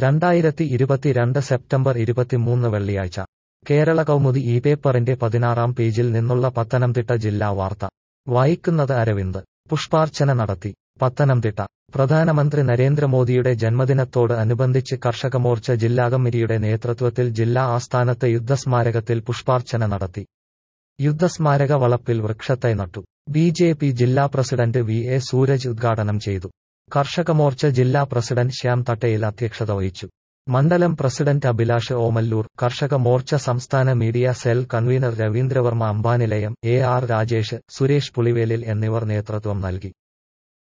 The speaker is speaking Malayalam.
രണ്ടായിരത്തി ഇരുപത്തിരണ്ട് സെപ്റ്റംബർ ഇരുപത്തിമൂന്ന് വെള്ളിയാഴ്ച കേരള കൗമുദി ഈ പേപ്പറിന്റെ പതിനാറാം പേജിൽ നിന്നുള്ള പത്തനംതിട്ട ജില്ലാ വാർത്ത വായിക്കുന്നത് അരവിന്ദ് പുഷ്പാർച്ചന നടത്തി പത്തനംതിട്ട പ്രധാനമന്ത്രി നരേന്ദ്രമോദിയുടെ ജന്മദിനത്തോട് അനുബന്ധിച്ച് കർഷകമോർച്ച ജില്ലാ കമ്മിറ്റിയുടെ നേതൃത്വത്തിൽ ജില്ലാ ആസ്ഥാനത്ത് യുദ്ധസ്മാരകത്തിൽ പുഷ്പാർച്ചന നടത്തി യുദ്ധസ്മാരക വളപ്പിൽ വൃക്ഷത്തൈ നട്ടു ബി ജെ പി ജില്ലാ പ്രസിഡന്റ് വി എ സൂരജ് ഉദ്ഘാടനം ചെയ്തു കർഷകമോർച്ച ജില്ലാ പ്രസിഡന്റ് ശ്യാം തട്ടയിൽ അധ്യക്ഷത വഹിച്ചു മണ്ഡലം പ്രസിഡന്റ് അഭിലാഷ് ഓമല്ലൂർ കർഷക മോർച്ച സംസ്ഥാന media cell convener Raveendravarma Ambanilayam A R Rajesh Suresh Pulivelil എന്നിവർ നേതൃത്വം നൽകി